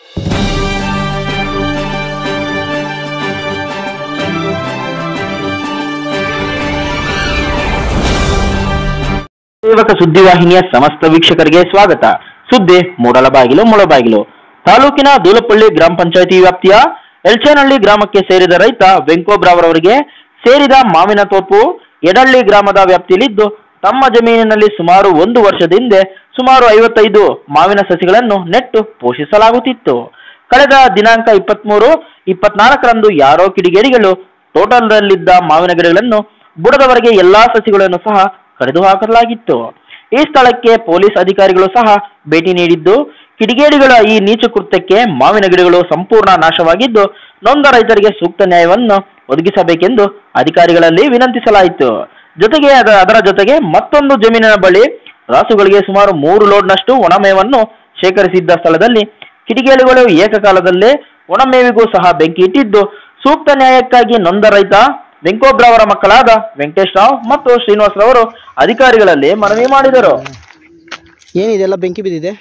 ಸೇವಕ ಸುದ್ದಿವಾಹಿನಿಯ ಸಮಸ್ತ ವೀಕ್ಷಕರಿಗೆ ಸ್ವಾಗತ ಸುದ್ದಿ ಮೂಡಲಬಾಗಿಲು ಮುಳಬಾಗಿಲು ತಾಲೂಕಿನ ದೂಲಪಳ್ಳಿ ಗ್ರಾಮ ಪಂಚಾಯಿತಿ ವ್ಯಾಪ್ತಿಯ ಎಲ್ಚನಹಳ್ಳಿ ಗ್ರಾಮಕ್ಕೆ ಸೇರಿದ ರೈತ ವೆಂಕೋಬ್ರಾವರವರಿಗೆ ಸೇರಿದ ಮಾವಿನ ತೋಪು ಎಡಳ್ಳಿ ಗ್ರಾಮದ ವ್ಯಾಪ್ತಿಯಲ್ಲಿದ್ದು ತಮ್ಮ ಜಮೀನಿನಲ್ಲಿ ಸುಮಾರು ಒಂದು ವರ್ಷದ ಹಿಂದೆ ಸುಮಾರು ಐವತ್ತೈದು ಮಾವಿನ ಸಸಿಗಳನ್ನು ನೆಟ್ಟು ಪೋಷಿಸಲಾಗುತ್ತಿತ್ತು ಕಳೆದ ದಿನಾಂಕ ಇಪ್ಪತ್ಮೂರು ಇಪ್ಪತ್ನಾಲ್ಕರಂದು ಯಾರೋ ಕಿಡಿಗೇಡಿಗಳು ತೋಟದಲ್ಲಿದ್ದ ಮಾವಿನ ಗಿಡಗಳನ್ನು ಬುಡದವರೆಗೆ ಎಲ್ಲಾ ಸಸಿಗಳನ್ನು ಸಹ ಕಡಿದು ಹಾಕಲಾಗಿತ್ತು ಈ ಸ್ಥಳಕ್ಕೆ ಪೊಲೀಸ್ ಅಧಿಕಾರಿಗಳು ಸಹ ಭೇಟಿ ನೀಡಿದ್ದು ಕಿಡಿಗೇಡಿಗಳ ಈ ನೀಚ ಕೃತ್ಯಕ್ಕೆ ಮಾವಿನ ಗಿಡಗಳು ಸಂಪೂರ್ಣ ನಾಶವಾಗಿದ್ದು ನೊಂದ ರೈತರಿಗೆ ಸೂಕ್ತ ನ್ಯಾಯವನ್ನು ಒದಗಿಸಬೇಕೆಂದು ಅಧಿಕಾರಿಗಳಲ್ಲಿ ವಿನಂತಿಸಲಾಯಿತು ಜೊತೆಗೆ ಅದ- ಅದರ ಜೊತೆಗೆ ಮತ್ತೊಂದು ಜಮೀನಿನ ಬಳಿ ರಾಸುಗಳಿಗೆ ಸುಮಾರು ಮೂರು ಲೋಡ್ನಷ್ಟು ಒಣಮೇವನ್ನು ಶೇಖರಿಸಿದ್ದ ಸ್ಥಳದಲ್ಲಿ ಕಿಡಿಗೇಡಿಗಳು ಏಕಕಾಲದಲ್ಲೇ ಒಣಮೇವಿಗೂ ಸಹ ಬೆಂಕಿ ಇಟ್ಟಿದ್ದು ಸೂಕ್ತ ನ್ಯಾಯಕ್ಕಾಗಿ ನೊಂದ ರೈತ ವೆಂಕೋಬ್ರವರ ಮಕ್ಕಳಾದ ವೆಂಕಟೇಶ್ ರಾವ್ ಮತ್ತು ಶ್ರೀನಿವಾಸ್ ರವರು ಅಧಿಕಾರಿಗಳಲ್ಲಿ ಮನವಿ ಮಾಡಿದರು ಏನಿದೆಲ್ಲ ಬೆಂಕಿ ಬಿದ್ದಿದೆ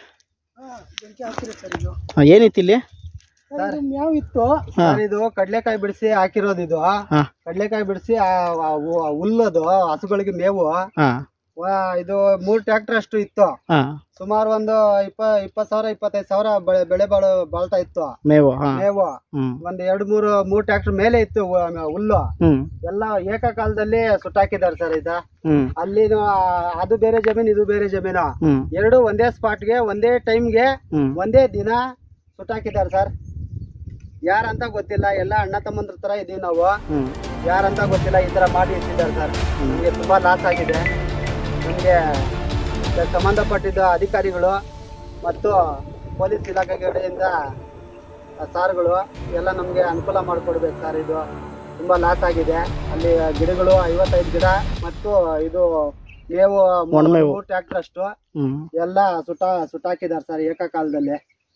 ಹಾಂ ಏನಿತ್ತು ಇಲ್ಲಿ ಯಾವ ಇತ್ತು ಸರ್ ಇದು ಕಡ್ಲೆಕಾಯಿ ಬಿಡಿಸಿ ಹಾಕಿರೋದು ಇದು ಹಾಂ ಕಡ್ಲೆಕಾಯಿ ಬಿಡಿಸಿ ಹುಲ್ಲದು ಹಸುಗಳಿಗೆ ಮೇವು ಹಾಂ ವಾ- ಇದು ಮೂರ್ ಟ್ರ್ಯಾಕ್ಟರ್ ಅಷ್ಟು ಇತ್ತು ಹಾಂ ಸುಮಾರು ಒಂದು ಇಪ್ಪ ಇಪ್ಪತ್ ಸಾವಿರ ಇಪ್ಪತ್ತೈದು ಸಾವಿರ ಬೆಳೆ ಬೆಳೆ ಬಾಳು ಬಾಳ್ತಾ ಇತ್ತು ಮೇವು ಹಾಂ ಮೇವು ಹ್ಞೂ ಒಂದ್ ಎರಡ್ ಮೂರು ಮೂರ್ ಟ್ರ್ಯಾಕ್ಟರ್ ಮೇಲೆ ಇತ್ತು ಹು- ಹುಲ್ಲು ಹ್ಞೂ ಎಲ್ಲ ಏಕಕಾಲದಲ್ಲಿ ಸುಟ್ಟಾಕಿದ್ದಾರೆ ಸರ್ ಇದ ಹ್ಞೂ ಅಲ್ಲಿ ಅದು ಬೇರೆ ಜಮೀನು ಇದು ಬೇರೆ ಜಮೀನು ಹ್ಞೂ ಎರಡು ಒಂದೇ ಸ್ಪಾಟ್ಗೆ ಒಂದೇ ಟೈಮ್ಗೆ ಹ್ಞೂ ಒಂದೇ ದಿನ ಸುಟ್ಟಾಕಿದ್ದಾರೆ ಸರ್ ಯಾರಂತ ಗೊತ್ತಿಲ್ಲ ಎಲ್ಲ ಅಣ್ಣ ತಮ್ಮಂದ್ರ ತರ ಇದೀವಿ ನಾವು ಹ್ಞೂ ಯಾರಂತ ಗೊತ್ತಿಲ್ಲ ಈ ತರ ಮಾಡಿ ಇಟ್ಟಿದ್ದಾರೆ ಸರ್ ನಮಗೆ ತುಂಬಾ ಲಾಸ್ ಆಗಿದೆ ನಮಗೆ ಸಂಬಂಧಪಟ್ಟಿದ್ದ ಅಧಿಕಾರಿಗಳು ಮತ್ತು ಪೊಲೀಸ್ ಇಲಾಖೆ ಕಡೆಯಿಂದ ಸಾರ್ಗಳು ಎಲ್ಲ ನಮಗೆ ಅನುಕೂಲ ಮಾಡಿಕೊಡ್ಬೇಕು ಸರ್ ಇದು ತುಂಬಾ ಲಾಸ್ ಆಗಿದೆ ಅಲ್ಲಿ ಗಿಡಗಳು ಐವತ್ತೈದು ಗಿಡ ಮತ್ತು ಇದು ಮೇವು ಒಣಮೇವು. ಮೂರು ಟ್ರ್ಯಾಕ್ಟರ್ ಅಷ್ಟು ಹ್ಞೂ ಎಲ್ಲ ಸುಟ ಸುಟ್ಟಾಕಿದ್ದಾರೆ ಸರ್ ಏಕಕಾಲದಲ್ಲಿ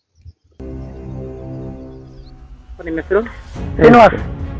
ನಿಮ್ಮ ಹೆಸರು ಶ್ರೀನಿವಾಸ್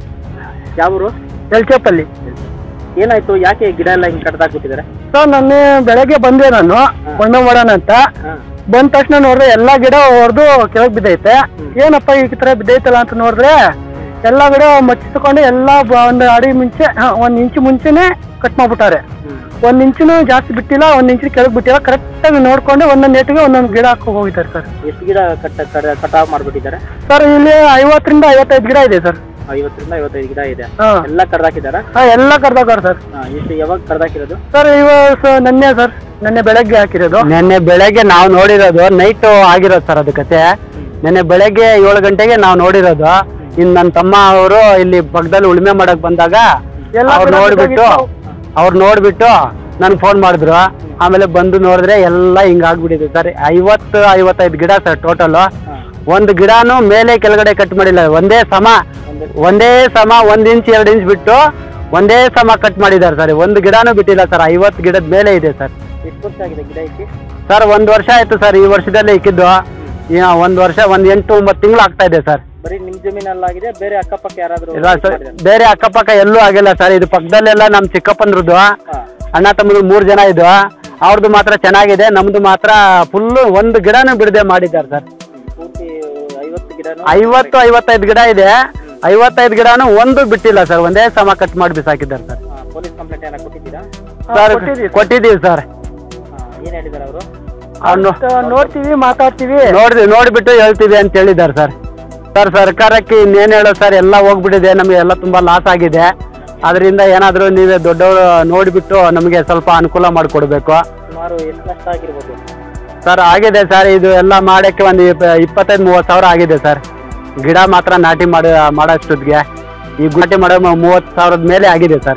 ಯಾವೂರು ಎಲ್ಚಪ್ಪಲ್ಲಿ ಏನಾಯ್ತು ಯಾಕೆ ಗಿಡ ಎಲ್ಲ ಹಿಂಗೆ ಕಡ್ದಾಕ್ಬಿಟ್ಟಿದ್ದಾರೆ ಸರ್ ನಾನು ಬೆಳಗ್ಗೆ ಬಂದೆ ನಾನು ಮಣ್ಣು ಮಾಡೋಣ ಅಂತ ಬಂದ ತಕ್ಷಣ ನೋಡಿದ್ರೆ ಎಲ್ಲಾ ಗಿಡ ಹೊಡೆದು ಕೆಳಗೆ ಬಿದ್ದೈತೆ ಏನಪ್ಪ ಈ ತರ ಬಿದ್ದೈತಲ್ಲ ಅಂತ ನೋಡಿದ್ರೆ ಎಲ್ಲಾ ಗಿಡ ಮಚ್ಚಿಸ್ಕೊಂಡು ಎಲ್ಲ ಬ- ಒಂದು ಅಡಿ ಮುಂಚೆ ಹಾ, ಒಂದ್ ಇಂಚು ಮುಂಚೆನೆ ಕಟ್ ಮಾಡ್ಬಿಟ್ಟಾರೆ ಒಂದ್ ಇಂಚಿನೂ ಜಾಸ್ತಿ ಬಿಟ್ಟಿಲ್ಲ ಒಂದ್ ಇಂಚು ಕೆಳಗೆ ಬಿಟ್ಟಿಲ್ಲ ಕರೆಕ್ಟ್ ಆಗಿ ನೋಡ್ಕೊಂಡು ಒಂದೊಂದು ನೇಟಿಗೆ ಒಂದೊಂದು ಗಿಡ ಹಾಕಿ ಹೋಗಿದ್ದಾರೆ ಸರ್ ಎಷ್ಟು ಗಿಡ ಕಟ್ಟ ಕಡ ಕಟಾವ್ ಮಾಡ್ಬಿಟ್ಟಿದ್ದಾರೆ ಸರ್ ಇಲ್ಲಿ ಐವತ್ತರಿಂದ ಐವತ್ತೈದು ಗಿಡ ಇದೆ ಸರ್ ಐವತ್ತರಿಂದ ಐವತ್ತೈದು ಗಿಡ ಇದೆ ಹಾ ಎಲ್ಲ ಕಡ್ದಾಕಿದಾರ ಹಾ, ಎಲ್ಲ ಕರ್ದಾಕಾರ ಸರ್ ಎಷ್ಟು ಯಾವಾಗ ಕಡ್ದಾಕಿರೋದು ಸರ್ ಇವಾಗ ನೆನ್ನೆ ಸರ್ ನೆನ್ನೆ ಬೆಳಗ್ಗೆ ಹಾಕಿರೋದು ನಿನ್ನೆ ಬೆಳಗ್ಗೆ ನಾವು ನೋಡಿರೋದು ನೈಟ್ ಆಗಿರೋದು ಸರ್ ಅದು ಕತೆ ನಿನ್ನೆ ಬೆಳಗ್ಗೆ ಏಳು ಗಂಟೆಗೆ ನಾವು ನೋಡಿರೋದು ಇನ್ನು ನನ್ನ ತಮ್ಮ ಅವರು ಇಲ್ಲಿ ಪಕ್ಕದಲ್ಲಿ ಉಳುಮೆ ಮಾಡಕ್ ಬಂದಾಗ ಎಲ್ಲ ಅವ್ರು ಗಿಡ ನೋಡ್ಬಿಟ್ಟು ಬಿದ್ದೋಗಿತ್ತು. ಅವ್ರು ನೋಡ್ಬಿಟ್ಟು ನನ್ಗೆ ಫೋನ್ ಮಾಡಿದ್ರು ಆಮೇಲೆ ಬಂದು ನೋಡಿದ್ರೆ ಎಲ್ಲ ಹಿಂಗಾಗ್ಬಿಟ್ಟಿದೆ ಸರ್ ಐವತ್ತು ಐವತ್ತೈದು ಗಿಡ ಸರ್ ಟೋಟಲ್ ಒಂದು ಗಿಡನೂ ಮೇಲೆ ಕೆಳಗಡೆ ಕಟ್ ಮಾಡಿಲ್ಲ ಒಂದೇ ಸಮ ಒಂದೇ ಸಮ ಒಂದ್ ಇಂಚ್ ಎರಡು ಇಂಚ್ ಬಿಟ್ಟು ಒಂದೇ ಸಮ ಕಟ್ ಮಾಡಿದ್ದಾರೆ ಸರ್ ಒಂದು ಗಿಡನೂ ಬಿಟ್ಟಿಲ್ಲ ಸರ್ ಐವತ್ತು ಗಿಡದ ಮೇಲೆ ಇದೆ ಸರ್ ಎಷ್ಟು ವರ್ಷ ಆಗಿದೆ ಗಿಡ ಇಕ್ಕಿ ಸರ್ ಒಂದು ವರ್ಷ ಆಯ್ತು ಸರ್ ಈ ವರ್ಷದಲ್ಲೇ ಇಕ್ಕಿದ್ದು ಈ ಒಂದು ವರ್ಷ ಒಂದು ಎಂಟು ಒಂಬತ್ತು ತಿಂಗಳು ಆಗ್ತಾ ಇದೆ ಸರ್ ಬರೀ ನಿಮ್ ಜಮೀನಲ್ಲಾಗಿದೆ ಬೇರೆ ಅಕ್ಕಪಕ್ಕ ಯಾರಾದ್ರೂ ಇಲ್ಲ ಸರ್ ಬೇರೆ ಅಕ್ಕಪಕ್ಕ ಎಲ್ಲೂ ಆಗಿಲ್ಲ ಸರ್ ಇದು ಪಕ್ಕದಲ್ಲೆಲ್ಲ ನಮ್ಮ ಚಿಕ್ಕಪ್ಪಂದ್ರದ್ದು ಅಣ್ಣ ತಮ್ಮದು ಮೂರು ಜನ ಇದು ಅವ್ರದ್ದು ಮಾತ್ರ ಚೆನ್ನಾಗಿದೆ ನಮ್ದು ಮಾತ್ರ ಫುಲ್ಲು ಒಂದು ಗಿಡನೂ ಬಿಡದೆ ಮಾಡಿದ್ದಾರೆ ಸರ್ ಪೂರ್ತಿ ಐವತ್ತು ಗಿಡನು ಐವತ್ತು ಐವತ್ತೈದು ಗಿಡ ಇದೆ ಐವತ್ತೈದು ಗಿಡನೂ ಒಂದು ಬಿಟ್ಟಿಲ್ಲ ಸರ್ ಒಂದೇ ಸಮ ಕಟ್ ಮಾಡಿ ಬಿಸಾಕಿದ್ದಾರೆ ಸರ್ ಪೊಲೀಸ್ ಕಂಪ್ಲೇಂಟ್ ಏನೋ ಕೊಟ್ಟಿದ್ದೀರಾ ಸರ್ ಕೊಟ್ಟಿದ್ದೀವಿ ಸರ್ ಹಾ, ಏನ್ ಹೇಳಿದಾರೆ ಅವರು ಅವ್ನು ನೋಡ್ತೀವಿ ಮಾತಾಡ್ತೀವಿ ನೋಡ್ರಿ ನೋಡ್ಬಿಟ್ಟು ಹೇಳ್ತೀವಿ ಅಂತ ಹೇಳಿದ್ದಾರೆ ಸರ್ ಸರ್ ಸರ್ಕಾರಕ್ಕೆ ಇನ್ನೇನು ಹೇಳೋದು ಸರ್ ಎಲ್ಲ ಹೋಗ್ಬಿಟ್ಟಿದೆ ನಮಗೆ ಎಲ್ಲ ತುಂಬಾ ಲಾಸ್ ಆಗಿದೆ ಅದರಿಂದ ಏನಾದರೂ ನೀವೇ ದೊಡ್ಡವರು ನೋಡಿಬಿಟ್ಟು ನಮಗೆ ಸ್ವಲ್ಪ ಅನುಕೂಲ ಮಾಡಿಕೊಡ್ಬೇಕು ಸುಮಾರು ಎಷ್ಟು ನಷ್ಟ ಆಗಿರ್ಬೋದು ಸರ್ ಆಗಿದೆ ಸರ್ ಇದು ಎಲ್ಲ ಮಾಡೋಕ್ಕೆ ಒಂದು ಇಪ್ಪ- ಇಪ್ಪತ್ತೈದು ಮೂವತ್ತು ಸಾವಿರ ಆಗಿದೆ ಸರ್ ಗಿಡ ಮಾತ್ರ ನಾಟಿ ಮಾಡಿ ಮಾಡೋಷ್ಟೊತ್ತಿಗೆ ಈ ನಾಟಿ ಮಾಡೋ ಮೂವತ್ತು ಸಾವಿರದ ಮೇಲೆ ಆಗಿದೆ ಸರ್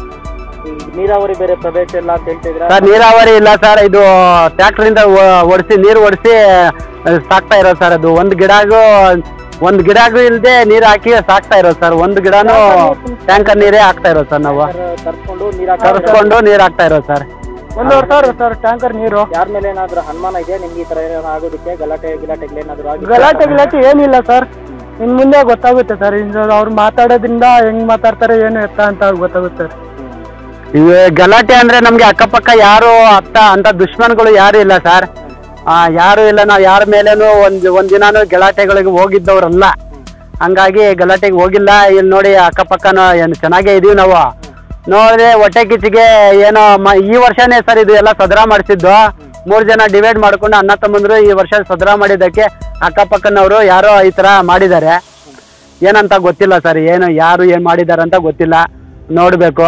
ಈ ನೀರಾವರಿ ಬೇರೆ ಪ್ರದೇಶ ಎಲ್ಲ ಅಂತ ಹೇಳ್ತಿದ್ರ ಸರ್ ನೀರಾವರಿ ಇಲ್ಲ ಸರ್ ಇದು ಟ್ಯಾಕ್ಟ್ರಿಂದ ಒಡಿಸಿ ನೀರು ಒಡಿಸಿ ಸಾಕ್ತಾ ಇರೋದು ಸರ್ ಅದು ಒಂದು ಗಿಡಗೂ ಒಂದು ಗಿಡಗೂ ಇಲ್ಲದೆ ನೀರು ಹಾಕಿ ಸಾಕ್ತಾ ಇರೋದು ಸರ್ ಒಂದು ಗಿಡನೂ ಟ್ಯಾಂಕರ್ ನೀರೇ ಹಾಕ್ತಾ ಇರೋದು ಸರ್ ನಾವು ತರ್ಸ್ಕೊಂಡು ನೀರ್ ತರಿಸ್ಕೊಂಡು ನೀರು ಹಾಕ್ತಾ ಇರೋದು ಸರ್ ಒಂದೂವರೆ ಸಾವಿರ ಸರ್ ಟ್ಯಾಂಕರ್ ನೀರು ಯಾರ ಮೇಲೆ ಏನಾದ್ರು ಅನುಮಾನ ಇದೆ ನಿಮ್ಗೆ ಈ ತರ ಏನಾದ್ರು ಆಗೋದಕ್ಕೆ ಗಲಾಟೆ ಗಿಲಾಟೆಗಳು ಏನಾದ್ರು ಆಗಿ ಗಲಾಟೆ ಗಿಲಾಟೆ ಏನಿಲ್ಲ ಸರ್ ಇನ್ ಮುಂದೆ ಗೊತ್ತಾಗುತ್ತೆ ಸರ್ ಅವ್ರು ಮಾತಾಡೋದ್ರಿಂದ ಹೆಂಗ್ ಮಾತಾಡ್ತಾರೆ ಏನು ಎತ್ತ ಅಂತ ಅವ್ರಿಗೆ ಗೊತ್ತಾಗುತ್ತೆ ಸರ್ ಇವು ಗಲಾಟೆ ಅಂದ್ರೆ ನಮ್ಗೆ ಅಕ್ಕಪಕ್ಕ ಯಾರು ಅತ್ತ ಅಂತ ದುಶ್ಮನ್ಗಳು ಯಾರು ಇಲ್ಲ ಸರ್ ಆ, ಯಾರು ಇಲ್ಲ ನಾವು ಯಾರ ಮೇಲೇನು ಒಂದು ಒಂದು ದಿನಾನು ಗಲಾಟೆಗಳಿಗೆ ಹೋಗಿದ್ದವ್ರಲ್ಲ ಹಂಗಾಗಿ ಗಲಾಟೆಗೆ ಹೋಗಿಲ್ಲ ಇಲ್ಲಿ ನೋಡಿ ಅಕ್ಕಪಕ್ಕನ ಏನು ಚೆನ್ನಾಗೇ ಇದೀವಿ ನಾವು ನೋಡಿದ್ರೆ ಹೊಟ್ಟೆ ಕಿಚ್ಚಿಗೆ ಏನೋ ಮ ಈ ವರ್ಷನೇ ಸರ್ ಇದು ಎಲ್ಲ ಸದರ ಮಾಡಿಸಿದ್ದು ಮೂರು ಜನ ಡಿವೈಡ್ ಮಾಡ್ಕೊಂಡು ಅಣ್ಣ ತಮ್ಮಂದ್ರು ಈ ವರ್ಷ ಸದರ ಮಾಡಿದ್ದಕ್ಕೆ ಅಕ್ಕಪಕ್ಕನವರು ಯಾರೋ ಈ ಥರ ಮಾಡಿದ್ದಾರೆ ಏನಂತ ಗೊತ್ತಿಲ್ಲ ಸರ್ ಏನು ಯಾರು ಏನು ಮಾಡಿದ್ದಾರೆ ಅಂತ ಗೊತ್ತಿಲ್ಲ ನೋಡಬೇಕು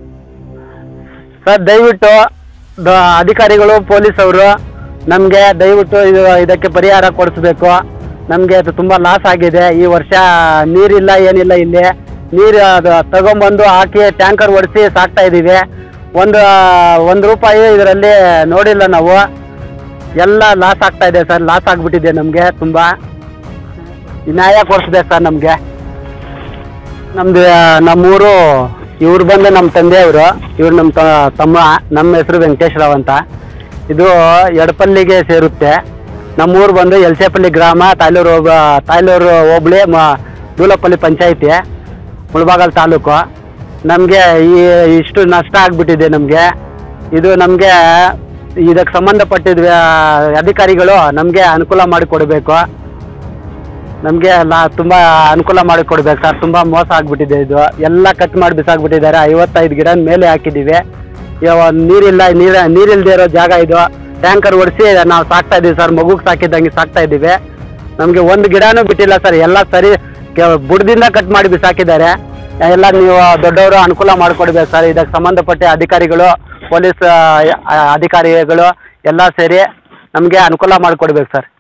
ಸರ್ ದಯವಿಟ್ಟು ದ- ಅಧಿಕಾರಿಗಳು ಪೊಲೀಸ್ ಅವರು ನಮಗೆ ದಯವಿಟ್ಟು ಇದು ಇದಕ್ಕೆ ಪರಿಹಾರ ಕೊಡಿಸ್ಬೇಕು ನಮಗೆ ಅದು ತುಂಬ ಲಾಸ್ ಆಗಿದೆ ಈ ವರ್ಷ ನೀರಿಲ್ಲ ಏನಿಲ್ಲ ಇಲ್ಲಿ ನೀರು ಅದು ತಗೊಂಬಂದು ಹಾಕಿ ಟ್ಯಾಂಕರ್ ಓಡಿಸಿ ಸಾಕ್ತಾ ಇದ್ದೀವಿ ಒಂದು ಒಂದು ರೂಪಾಯಿ ಇದರಲ್ಲಿ ನೋಡಿಲ್ಲ ನಾವು ಎಲ್ಲ ಲಾಸ್ ಆಗ್ತಾ ಇದೆ ಸರ್ ಲಾಸ್ ಆಗಿಬಿಟ್ಟಿದೆ ನಮಗೆ ತುಂಬ ನ್ಯಾಯ ಕೊಡಿಸ್ಬೇಕು ಸರ್ ನಮಗೆ ನಮ್ದು ನಮ್ಮೂರು ಇವ್ರು ಬಂದು ನಮ್ಮ ತಂದೆಯವರು ಇವ್ರು ನಮ್ಮ ತ- ತಮ್ಮ ನಮ್ಮ ಹೆಸರು ವೆಂಕಟೇಶ್ವರವ್ ಅಂತ ಇದು ಎಡಪಲ್ಲಿಗೆ ಸೇರುತ್ತೆ ನಮ್ಮೂರು ಬಂದು ಎಲ್ಸೇಪಲ್ಲಿ ಗ್ರಾಮ ತಾಯ್ಲೂರು ಹೋಬ ತಾಯ್ಲೂರು ಹೋಬಳಿ ಮ ದೂಲಪಲ್ಲಿ ಪಂಚಾಯಿತಿ ಮುಳಬಾಗಲ್ ತಾಲೂಕು ನಮಗೆ ಈ ಇಷ್ಟು ನಷ್ಟ ಆಗಿಬಿಟ್ಟಿದೆ ನಮಗೆ ಇದು ನಮಗೆ ಇದಕ್ಕೆ ಸಂಬಂಧಪಟ್ಟಿದ ಅಧಿಕಾರಿಗಳು ನಮಗೆ ಅನುಕೂಲ ಮಾಡಿಕೊಡ್ಬೇಕು ನಮಗೆ ಎಲ್ಲ ತುಂಬ ಅನುಕೂಲ ಮಾಡಿ ಕೊಡ್ಬೇಕು ಸರ್ ತುಂಬ ಮೋಸ ಆಗಿಬಿಟ್ಟಿದೆ ಇದು ಎಲ್ಲ ಕಟ್ ಮಾಡಿ ಬಿಸಾಕ್ಬಿಟ್ಟಿದ್ದಾರೆ ಐವತ್ತೈದು ಗಿಡ ಮೇಲೆ ಹಾಕಿದ್ದೀವಿ ಇವಾಗ ನೀರಿಲ್ಲ ನೀರ ನೀರಿಲ್ದೇ ಇರೋ ಜಾಗ ಇದು ಟ್ಯಾಂಕರ್ ಓಡಿಸಿ ನಾವು ಸಾಕ್ತಾ ಇದ್ದೀವಿ ಸರ್ ಮಗುಗೆ ಸಾಕಿದ್ದಂಗೆ ಸಾಕ್ತಾ ಇದ್ದೀವಿ ನಮಗೆ ಒಂದು ಗಿಡನೂ ಬಿಟ್ಟಿಲ್ಲ ಸರ್ ಎಲ್ಲ ಸರಿ ಕೆ- ಬುಡದಿಂದ ಕಟ್ ಮಾಡಿ ಬಿಸಾಕಿದ್ದಾರೆ ಎಲ್ಲ ನೀವು ದೊಡ್ಡವರು ಅನುಕೂಲ ಮಾಡಿಕೊಡ್ಬೇಕು ಸರ್ ಇದಕ್ಕೆ ಸಂಬಂಧಪಟ್ಟ ಅಧಿಕಾರಿಗಳು ಪೊಲೀಸ್ ಆ, ಅಧಿಕಾರಿಗಳು ಎಲ್ಲ ಸೇರಿ ನಮಗೆ ಅನುಕೂಲ ಮಾಡಿಕೊಡ್ಬೇಕು ಸರ್